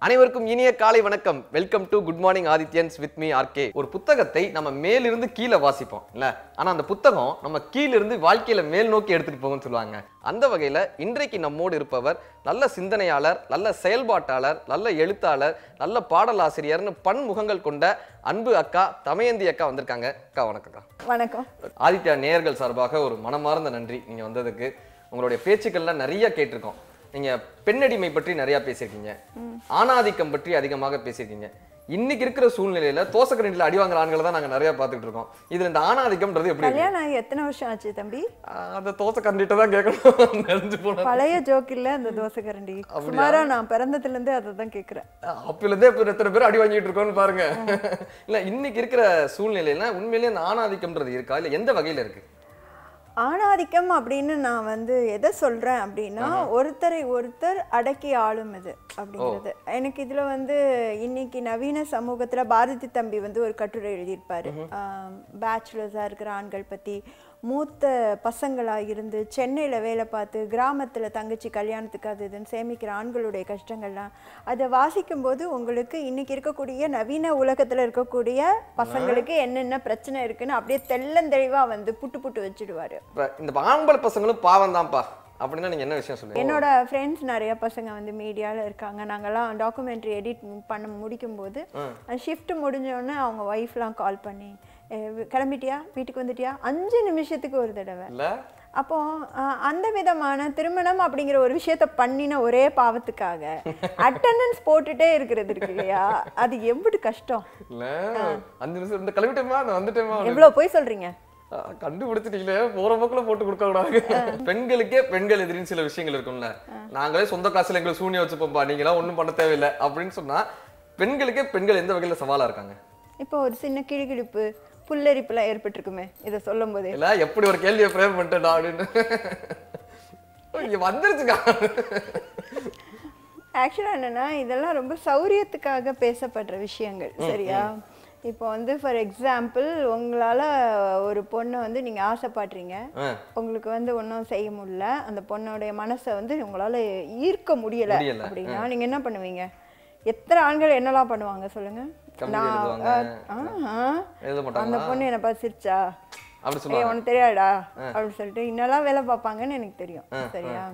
அனைவருக்கும் இனிய காலை வணக்கம் வெல்கம் டு குட் மார்னிங் ஆதித்யன்ஸ் வித் மீ ஆர்கே ஒரு புத்தகத்தை நம்ம மேலிருந்து கீழே வாசிப்போம் இல்ல ஆனா அந்த புத்தகம் நம்ம கீழிருந்து வாழ்க்கையில மேல் நோக்கி எடுத்துட்டு போகும்னு சொல்லுவாங்க அந்த வகையில இன்றைக்கு நம்மோடு இருப்பவர் நல்ல சிந்தனையாளர் நல்ல செயல்பாட்டாளர் நல்ல எழுத்தாளர் நல்ல பாடலாசிரியர்னு பன்முகங்கள் கொண்ட அன்பு அக்கா தமயந்தி அக்கா வந்திருக்காங்க அக்கா வணக்கம் அக்கா வணக்கம் ஆதித்யா நேயர்கள் சார்பாக ஒரு மனமார்ந்த நன்றி நீங்க வந்ததுக்கு உங்களுடைய பேச்சுக்கள்ல நிறைய கேட்டிருக்கோம் நீங்க பெண்ணடிமை பற்றி நிறைய பேசியிருக்கீங்க ஆணாதிக்கம் பற்றி அதிகமாக பேசியிருக்கீங்க இன்னைக்கு இருக்கிற சூழ்நிலையில தோசைக்கரண்டில அடி வாங்குற ஆண்களை தான் நாங்க நிறைய பார்த்துட்டு இருக்கோம் இதுல இந்த ஆணாதிக்கம்ன்றது எப்படி இருக்கு? கல்யாணம் ஆகி எத்தனை வருஷம் ஆச்சு தம்பி ஆஹ் அந்த தோசை கரண்டிட்ட தான் கேட்கணும் நெறிஞ்சு போன பழைய ஜோக் இல்ல அந்த தோசை கரண்டி சுமாரா நான் பிறந்ததுல இருந்தே அதை தான் கேக்குறேன் அப்பிலிருந்தே இப்போ எத்தனை பேர் அடி வாங்கிட்டு இருக்கோம்னு பாருங்க இல்ல இன்னைக்கு இருக்கிற சூழ்நிலையில உண்மையிலேயே இந்த ஆணாதிக்கம்ன்றது இருக்கா இல்ல எந்த வகையில இருக்கு ஆணாதிக்கம் அப்படின்னு நான் வந்து எதை சொல்றேன் அப்படின்னா ஒருத்தரை ஒருத்தர் அடக்கி ஆளும் இது அப்படிங்கிறது எனக்கு இதுல வந்து இன்னைக்கு நவீன சமூகத்துல பாரதி தம்பி வந்து ஒரு கட்டுரை எழுதியிருப்பாரு பேச்சுலர்ஸா இருக்கிற ஆண்கள் பத்தி மூத்த பசங்களா இருந்து சென்னையில வேலை பார்த்து கிராமத்துல தங்கச்சி கல்யாணத்துக்கு அது இதுன்னு சேமிக்கிற ஆண்களுடைய கஷ்டங்கள்லாம் அதை வாசிக்கும்போது உங்களுக்கு இன்னைக்கு இருக்கக்கூடிய நவீன உலகத்துல இருக்கக்கூடிய பசங்களுக்கு என்னென்ன பிரச்சனை இருக்குன்னு அப்படியே தெள்ளந்தெளிவா வந்து புட்டு புட்டு வச்சிடுவாரு இப்ப இந்த ஆம்பளை பசங்களும் பாவம் தான்ப்பா அப்படின்னா நீங்க என்ன விஷயம் சொல்லுங்க என்னோட ஃப்ரெண்ட்ஸ் நிறைய பசங்க வந்து மீடியாவில் இருக்காங்க நாங்கெல்லாம் டாக்குமெண்ட்ரி எடிட் பண்ண முடிக்கும்போது ஷிஃப்ட் முடிஞ்சோடனே அவங்க ஒய்ஃப்லாம் கால் பண்ணி "ஏ, வி- கிளம்பிட்டியா வீட்டுக்கு வந்துட்டியா அஞ்சு நிமிஷத்துக்கு ஒரு தடவை இல்ல அப்போ அஹ், அந்த விதமான திருமணம் அப்படிங்கிற ஒரு விஷயத்த பண்ணின ஒரே பாவத்துக்காக அட்டண்டன்ஸ் போட்டுட்டே இருக்கிறது இருக்கு இல்லையா அது எவ்வளவு கஷ்டம் இல்ல அஞ்சு நிமிஷம் இந்த கிளம்பிட்டேமா நான் வந்துட்டேமா எவ்வளவு போய் சொல்றீங்க ஆ, கண்டுபிடிச்சிட்டீங்களே போற போக்குல போட்டு கொடுக்க கூடாது பெண்களுக்கே பெண்கள் எதிரின்னு சில விஷயங்கள் இருக்கும்ல நாங்களே சொந்த காசுல எங்களுக்கு சூனியம் வச்சுப்போம்பா நீங்களாம் ஒண்ணும் பண்ண தேவையில்லை அப்படின்னு சொன்னா பெண்களுக்கே பெண்கள் எந்த வகையில சவாலா இருக்காங்க இப்போ ஒரு சின்ன கிழிகிழிப்பு புல்லரிப்புலாம் ஏற்பட்டிருக்குமே இதை சொல்லும் போதே இல்ல எப்படி ஒரு கேள்வியை பிரேம் பண்ணிட்டேன்டா அப்படின்னு இங்க வந்துருச்சுக்கா ஆக்சுவலாக என்னன்னா இதெல்லாம் ரொம்ப சௌரியத்துக்காக பேசப்படுற விஷயங்கள் சரியா இப்போ வந்து ஃபார் எக்ஸாம்பிள் உங்களால ஒரு பொண்ணை வந்து நீங்க ஆசைப்படுறீங்க ஆ, உங்களுக்கு வந்து ஒன்றும் செய்ய முடியல அந்த பொண்ணோடைய மனசை வந்து உங்களால ஈர்க்க முடியல முடியல, அப்படின்னா நீங்க என்ன பண்ணுவீங்க எத்தனை ஆண்கள் என்னலாம் பண்ணுவாங்க சொல்லுங்க கவிதை நான் எழுதுவாங்க. ஆஹா. எழுத அந்த மாட்டாங்களா பொண்ணு என்ன பார்த்து சிரிச்சா அப்படி ஏய் சொல்லுவாங்க உனக்கு தெரியாடா அப்படின்னு சொல்லிட்டு இன்னெல்லாம் வேலை பார்ப்பாங்கன்னு எனக்கு தெரியும் சரியா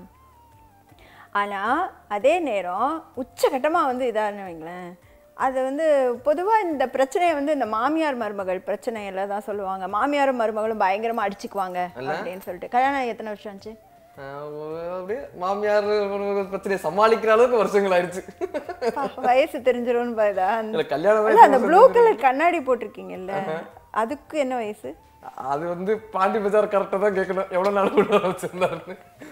ஆனா அதே நேரம் உச்சகட்டமா வந்து இதான்னு வைங்களேன் அது வந்து பொதுவா இந்த பிரச்சனையை வந்து இந்த மாமியார் மருமகள் பிரச்சனையில தான் சொல்லுவாங்க மாமியாரும் மருமகளும் பயங்கரமா அடிச்சுக்குவாங்க அப்படின்னு சொல்லிட்டு கல்யாணம் ஆகி எத்தனை வருஷம் ஆச்சு ஆ, ஒரு- அப்படியே மாமியார் ஒரு பிரச்சனையை சமாளிக்கிற அளவுக்கு வருஷங்கள் ஆயிடுச்சு அப்பா, வயசு தெரிஞ்சிரும்னு பாருடா அந்த இல்ல கல்யாணம் இல்ல, அந்த ப்ளூ கலர் கண்ணாடி போட்டிருக்கீங்கல்ல அதுக்கு என்ன வயசு அது வந்து பாண்டி பஜார் கரெக்டாக தான் கேட்கணும் எவ்வளோ நாள் கூட வச்சிருந்தாருன்னு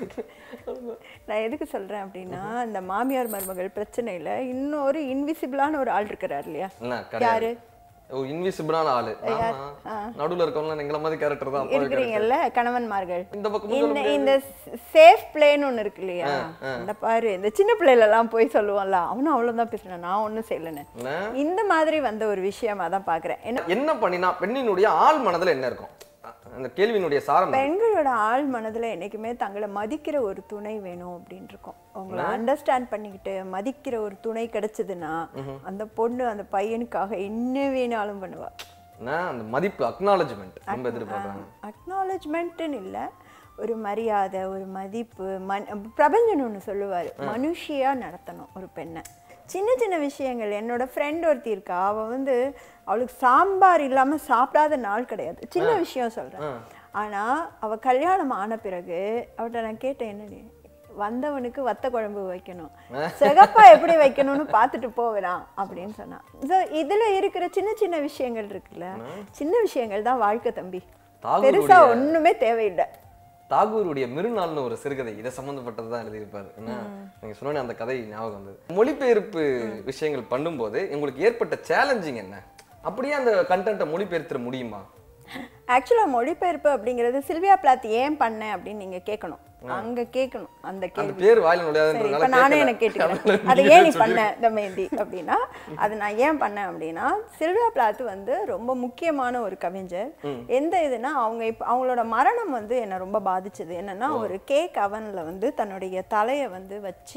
நான் எதுக்கு சொல்றேன் அப்படின்னா இந்த மாமியார் மருமகள் பிரச்சனையில இன்னொரு இன்விசிபிளான ஒரு ஆள் இருக்கிறார் இல்லையா என்ன யாரு கிடையாது ஒரு இன்விசிபிளான ஆளு ஆமா. நடுவுல இருக்கவங்க எங்களை மாதிரி கேரக்டர் தான் அப்பாவி character. இருக்கிறீங்கல்ல கணவன்மார்கள் இந்த பக்கமும் சொல்ல இந்த இந்த சேஃப் பிளேன்னு ஒண்ணு இருக்கு இல்லையா இந்த பாரு இந்த சின்ன பிள்ளைல எல்லாம் போய் சொல்லுவான்ல அவனும் அவ்வளவுதான் பேசுனேன் நான் ஒண்ணும் செய்யலன்னு என்ன? இந்த மாதிரி வந்த ஒரு விஷயமா தான் பாக்குறேன் என்ன என்ன பண்ணினா பெண்ணினுடைய ஆள் மனதுல என்ன இருக்கும் அந்த கேள்வியினுடைய சாரம் என்ன? பெண்களோட ஆள் மனதுல என்னைக்குமே தங்களை மதிக்கிற ஒரு துணை வேணும் அப்படின்னு இருக்கும் உங்களை அண்டர்ஸ்டாண்ட் பண்ணிக்கிட்டு மதிக்கிற ஒரு துணை கிடைச்சதுன்னா அந்த பொண்ணு அந்த பையனுக்காக என்ன வேணாலும் பண்ணுவா என்ன அந்த மதிப்பு அக்னாலஜ்மெண்ட் ரொம்ப எதிர்பார்க்குறாங்க அக்னாலஜ்மெண்ட்டுன்னு இல்லை ஒரு மரியாதை ஒரு மதிப்பு மன் பிரபஞ்சன் ஒன்று சொல்லுவார் மனுஷியா நடத்தணும் ஒரு பெண்ணை சின்ன சின்ன விஷயங்கள் என்னோட ஃப்ரெண்ட் ஒருத்தி இருக்கா அவள் வந்து அவளுக்கு சாம்பார் இல்லாமல் சாப்பிடாத நாள் கிடையாது சின்ன விஷயம் சொல்கிறேன் ஆனால் அவள் கல்யாணம் ஆன பிறகு அவட்ட நான் கேட்டேன் என்னடி வந்தவனுக்கு வத்த குழம்பு வைக்கணும் சிகப்பா எப்படி வைக்கணும்னு பார்த்துட்டு போவேணாம் அப்படின்னு சொன்னான் ஸோ இதுல இருக்கிற சின்ன சின்ன விஷயங்கள் இருக்குல்ல சின்ன விஷயங்கள் தான் வாழ்க்கை தம்பி தாகூருடைய- பெருசா ஒண்ணுமே தேவையில்லை தாகூருடைய மிருநாள்னு ஒரு சிறுகதை இதை சம்மந்தப்பட்டது தான் எழுதியிருப்பாரு என்ன நீங்க சொன்ன அந்த கதை ஞாபகம் வந்தது மொழிபெயர்ப்பு விஷயங்கள் பண்ணும்போது உங்களுக்கு ஏற்பட்ட சேலஞ்சிங் என்ன அப்படியே அந்த கண்டென்ட்டை மொழிபெயர்த்திட முடியுமா ஆக்சுவலாக மொழிபெயர்ப்பு அப்படிங்கிறது சில்வியா பிளாத் ஏன் பண்ணேன் அப்படின்னு நீங்க கேட்கணும் அங்க கேட்கணும் அந்த அந்த கேள்வி பேர் வாயில சரி நுழையாதுன்றதுனால இப்ப நானே கேட்கல. எனக்கு கேட்டுக்கிறேன் அதனால அதை நீங்களே ஏன் நீ சொல்லி- பண்ண தமயந்தி அப்படின்னா அது நான் ஏன் பண்ணேன் அப்படின்னா சில்வியா பிளாத் வந்து ரொம்ப முக்கியமான ஒரு கவிஞர் எந்த இதுனா அவங்க இப்ப அவங்களோட மரணம் வந்து என்னை ரொம்ப பாதிச்சது என்னன்னா ஒரு கேக் அவன்ல வந்து தன்னுடைய தலையை வந்து வச்சு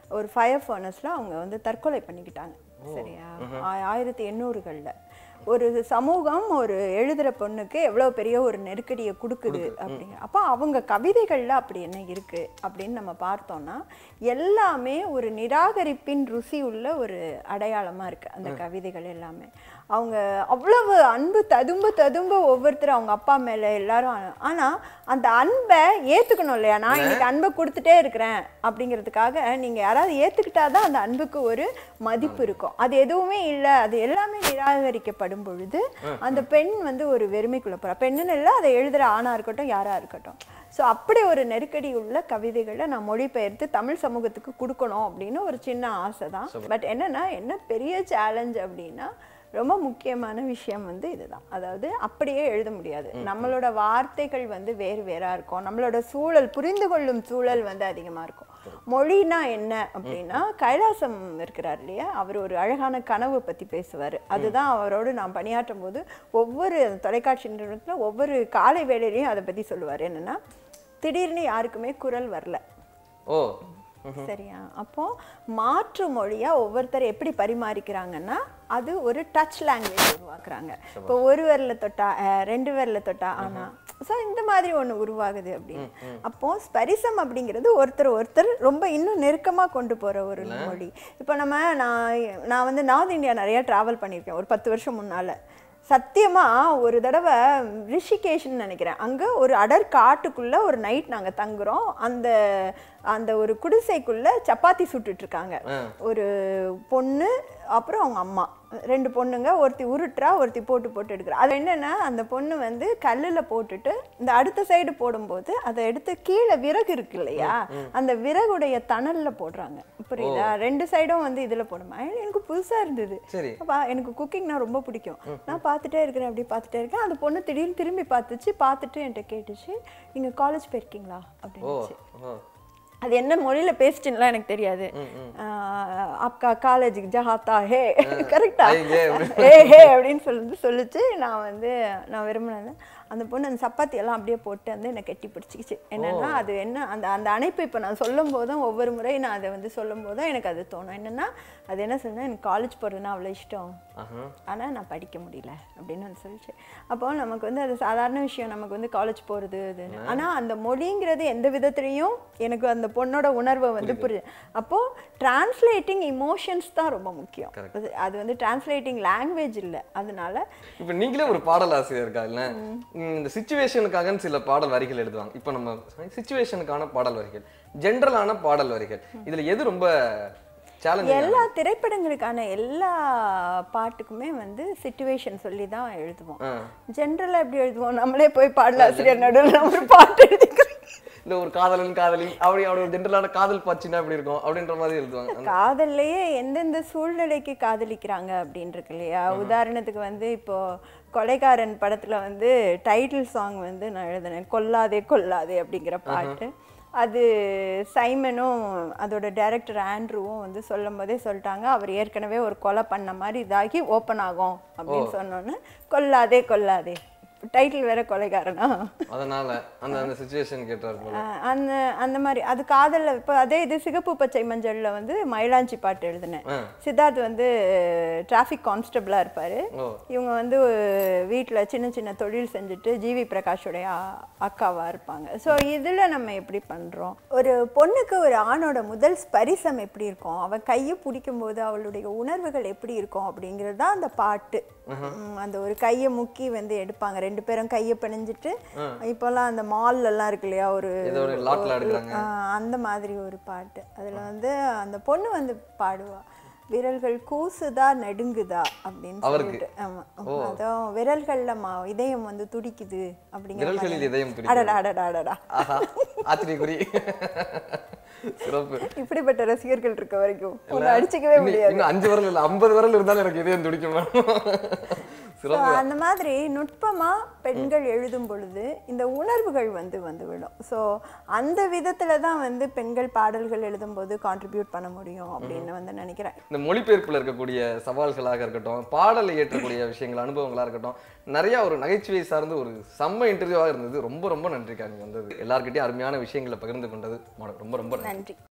ஒரு ஃபயர் ஃபர்னஸில் அவங்க வந்து தற்கொலை பண்ணிக்கிட்டாங்க சரியா ஆ- ஆயிரத்தி எண்ணூறுகளில் ஒரு சமூகம் ஒரு எழுதுகிற பொண்ணுக்கு எவ்வளோ பெரிய ஒரு நெருக்கடியை கொடுக்குது அப்படிங்க அப்போ அவங்க கவிதைகளில் அப்படி என்ன இருக்குது அப்படின்னு நம்ம பார்த்தோம்னா எல்லாமே ஒரு நிராகரிப்பின் ருசி உள்ள ஒரு அடையாளமாக இருக்குது அந்த கவிதைகள் எல்லாமே அவங்க அவ்வளவு அன்பு ததும்ப ததும்ப ஒவ்வொருத்தரும் அவங்க அப்பா மேலே எல்லாரும் ஆ- ஆனா அந்த அன்பை ஏத்துக்கணும் இல்லையா நான் இன்னைக்கு அன்பை கொடுத்துட்டே இருக்கிறேன் அப்படிங்கிறதுக்காக நீங்க யாராவது ஏத்துக்கிட்டாதான் அந்த அன்புக்கு ஒரு மதிப்பு இருக்கும் அது எதுவுமே இல்லை அது எல்லாமே நிராகரிக்கப்படும் பொழுது அந்த பெண் வந்து ஒரு வெறுமைக்குள்ள போறா பெண்ணுன்னு இல்லை அதை எழுதுற ஆணா இருக்கட்டும் யாரா இருக்கட்டும் ஸோ அப்படி ஒரு நெருக்கடி உள்ள கவிதைகளை நான் மொழிபெயர்த்து தமிழ் சமூகத்துக்கு கொடுக்கணும் அப்படின்னு ஒரு சின்ன ஆசை தான் பட் என்னன்னா என்ன பெரிய சேலஞ்ச் அப்படின்னா ரொம்ப முக்கியமான விஷயம் வந்து இதுதான் அதாவது அப்படியே எழுத முடியாது நம்மளோட வார்த்தைகள் வந்து வேறு வேறா இருக்கும் நம்மளோட சூழல் புரிந்து கொள்ளும் சூழல் வந்து அதிகமா இருக்கும் மொழினா என்ன அப்படின்னா கைலாசம் இருக்கிறார் இல்லையா அவர் ஒரு அழகான கனவு பத்தி பேசுவார் அதுதான் அவரோடு நான் பணியாற்றும் போது ஒவ்வொரு தொலைக்காட்சி நிறுவனத்தில் ஒவ்வொரு காலை வேளையிலையும் அதை பத்தி சொல்லுவார் என்னன்னா திடீர்னு யாருக்குமே குரல் வரல ஓ சரியா அப்போ மாற்று மொழியா ஒவ்வொருத்தர் எப்படி பரிமாறிக்கிறாங்கன்னா அது ஒரு டச் லாங்குவேஜ் உருவாக்குறாங்க இப்போ ஒரு விரல தொட்டா அஹ், ரெண்டு விரல தொட்டா ஆனா ஸோ இந்த மாதிரி ஒண்ணு உருவாகுது அப்படின்னு அப்போ ஸ்பரிசம் அப்படிங்கிறது ஒருத்தர் ஒருத்தர் ரொம்ப இன்னும் நெருக்கமா கொண்டு போற ஒரு மொழி இப்போ நம்ம நான் நான் வந்து நார்த் இந்தியா நிறைய டிராவல் பண்ணியிருக்கேன் ஒரு பத்து வருஷம் முன்னால சத்தியமா ஒரு தடவை ரிஷிகேஷ்னு நினைக்கிறேன் அங்க ஒரு அடர் காட்டுக்குள்ள ஒரு நைட் நாங்க தங்குறோம் அந்த அந்த ஒரு குடிசைக்குள்ள சப்பாத்தி சுட்டுட்டு இருக்காங்க ஒரு பொண்ணு அப்புறம் அவங்க அம்மா ரெண்டு பொண்ணுங்க ஒருத்தி உருட்டுறா ஒருத்தி போட்டு போட்டு எடுக்கிறா அது என்னன்னா அந்த பொண்ணு வந்து கல்லுல போட்டுட்டு இந்த அடுத்த சைடு போடும்போது அதை எடுத்து கீழே விறகு இருக்கு இல்லையா அந்த விறகுடைய தணல்ல போடுறாங்க புரியுதா ரெண்டு சைடும் வந்து இதுல போடுமா எனக்கு புதுசா இருந்தது சரி அப்பா எனக்கு குக்கிங்னா ரொம்ப பிடிக்கும் நான் பார்த்துட்டே இருக்கிறேன் அப்படி பார்த்துட்டே இருக்கேன் அந்த பொண்ணு திடீர்னு திரும்பி பார்த்துச்சு பார்த்துட்டு என்கிட்ட கேட்டுச்சு நீங்க காலேஜ் போயிருக்கீங்களா ஓ அப்படின்னு ஓ அது என்ன மொழியில பேசிட்டுலாம் எனக்கு தெரியாது ஆஹ் அக்கா காலேஜுக்கு ஜஹாத்தா ஹே கரெக்டா ஐயே. ஹே ஹே அப்படின்னு சொல்லி சொல்லிச்சு நான் வந்து நான் விரும்பினேன் அந்த பொண்ணு அந்த சப்பாத்தி எல்லாம் அப்படியே போட்டு வந்து என்னை கெட்டி பிடிச்சிக்கிச்சு என்னன்னா அது என்ன அந்த அந்த அணைப்பு இப்போ நான் சொல்லும் போதும் ஒவ்வொரு முறை நான் அதை வந்து சொல்லும் போதும் எனக்கு அது தோணும் என்னன்னா அது என்ன சொன்னா எனக்கு காலேஜ் போகிறதுனா அவ்வளோ இஷ்டம் ஆஹா ஆனா நான் படிக்க முடியல அப்படின்னு வந்து சொல்லிச்சு அப்போ நமக்கு வந்து அது சாதாரண விஷயம் நமக்கு வந்து காலேஜ் போகிறது இதுன்னு ஆனா அந்த மொழிங்கிறது எந்த விதத்துலையும் எனக்கு அந்த பொண்ணோட உணர்வை வந்து புரியுது அப்போ டிரான்ஸ்லேட்டிங் இமோஷன்ஸ் தான் ரொம்ப முக்கியம் அது- அது வந்து டிரான்ஸ்லேட்டிங் லாங்குவேஜ் இல்லை அதனால இப்போ நீங்களே ஒரு பாடல் ஆசிரியர் இருக்கா இல்ல ம், இந்த சுச்சுவேஷனுக்காக சில பாடல் வரிகள் எழுதுவாங்க இப்போ நம்ம சுச்சுவேஷனுக்கான பாடல் வரிகள் ஜென்ரலான பாடல் வரிகள் இதுல எது ரொம்ப சேலஞ்ச் எல்லா திரைப்படங்களுக்கான எல்லா பாட்டுக்குமே வந்து சுச்சுவேஷன் சொல்லி தான் எழுதுவோம் ஜென்ரலாக எப்படி எழுதுவோம் நம்மளே போய் பாடலாசிரியர் நடுவில் நம்ம ஒரு பாட்டு எழுதிக்கிறோம் இல்ல ஒரு காதலன் காதலி அப்படி அப்படி ஒரு ஜென்ரலான காதல் பாச்சுன்னா எப்படி இருக்கும் அப்படின்ற மாதிரி எழுதுவாங்க அந்த- காதல்லையே எந்தெந்த சூழ்நிலைக்கு காதலிக்கிறாங்க அப்படின்னு இருக்கு இல்லையா உதாரணத்துக்கு வந்து இப்போ கொலைகாரன் படத்துல வந்து டைட்டில் சாங் வந்து நான் எழுதினேன் கொல்லாதே கொல்லாதே அப்படிங்கிற பாட்டு அது சைமனும் அதோட டைரக்டர் ஆண்ட்ரூவும் வந்து சொல்லும் போதே சொல்லிட்டாங்க அவர் ஏற்கனவே ஒரு கொலை பண்ண மாதிரி இதாகி ஓப்பன் ஆகும் அப்படின்னு சொன்னோன்னே கொல்லாதே கொல்லாதே டைட்டில் வேற கொலைகாரனா அதனால அந்த அந்த சுச்சுவேஷன் கேட்டார் போல ஆஹ் அந்த அந்த மாதிரி அது காதல்ல இப்போ அதே இது சிகப்பு பச்சை மஞ்சள்ல வந்து மயிலாஞ்சி பாட்டு எழுதினேன் ஆ. சித்தார்த் வந்து டிராஃபிக் கான்ஸ்டபிளா இருப்பாரு ஓ இவங்க வந்து வீட்ல சின்ன சின்ன தொழில் செஞ்சுட்டு ஜிவி பிரகாஷோடைய அ- அக்காவா இருப்பாங்க ஸோ இதுல நம்ம எப்படி பண்றோம் ஒரு பொண்ணுக்கு ஒரு ஆணோட முதல் ஸ்பரிசம் எப்படி இருக்கும் அவன் கையை பிடிக்கும் போது அவளுடைய உணர்வுகள் எப்படி இருக்கும் அப்படிங்கிறது தான் அந்த பாட்டு ம், அந்த ஒரு கையை முக்கி வந்து எடுப்பாங்க ரெண்டு பேரும் கையை பிணைஞ்சிட்டு இப்போல்லாம் அந்த மால்ல எல்லாம் இருக்கு இல்லையா ஒரு ஏதோ ஒரு லாக்ல எடுக்கிறாங்க ஆ, அந்த மாதிரி ஒரு பாட்டு அதுல வந்து அந்த பொண்ணு வந்து பாடுவா விரல்கள் கூசுதா நடுங்குதா அப்படின்னு அவருக்கு? சொல்லிட்டு ஆமா அதான் விரல்கள்ல மா இதயம் வந்து துடிக்குது அப்படிங்கிற மாதிரி. விரல்களில் இதயம் துடிக்கும் அடடா அடடா அடடா ஆஹா ஆச்சரியக்குறி சிறப்பு இப்படிப்பட்ட ரசிகர்கள் இருக்க வரைக்கும் உன்னை அடிச்சுக்கவே இன்னும் முடியாது இன்னும் அஞ்சு விரல் இல்ல ஐம்பது விரல் இருந்தாலும் எனக்கு இதயம் துடிக்கும் So, சிறப்பு அந்த மாதிரி நுட்பமா பெண்கள் எழுதும் பொழுது இந்த உணர்வுகள் வந்து வந்து விடும் ஸோ அந்த விதத்துல தான் வந்து பெண்கள் பாடல்கள் எழுதும்போது கான்ட்ரிபியூட் பண்ண முடியும் அப்படின்னு வந்து நினைக்கிறேன் இந்த மொழிபெயர்ப்புல இருக்கக்கூடிய சவால்களாக இருக்கட்டும் பாடலை ஏற்றக்கூடிய விஷயங்கள் அனுபவங்களா இருக்கட்டும் நிறைய ஒரு நகைச்சுவை சார்ந்து ஒரு செம்ம இன்டர்வியூவாக இருந்தது ரொம்ப ரொம்ப நன்றிக்கா நீங்க வந்தது எல்லார்கிட்டயும் அருமையான விஷயங்களை பகிர்ந்து கொண்டது ரொம்ப ரொம்ப நன்றி நன்றி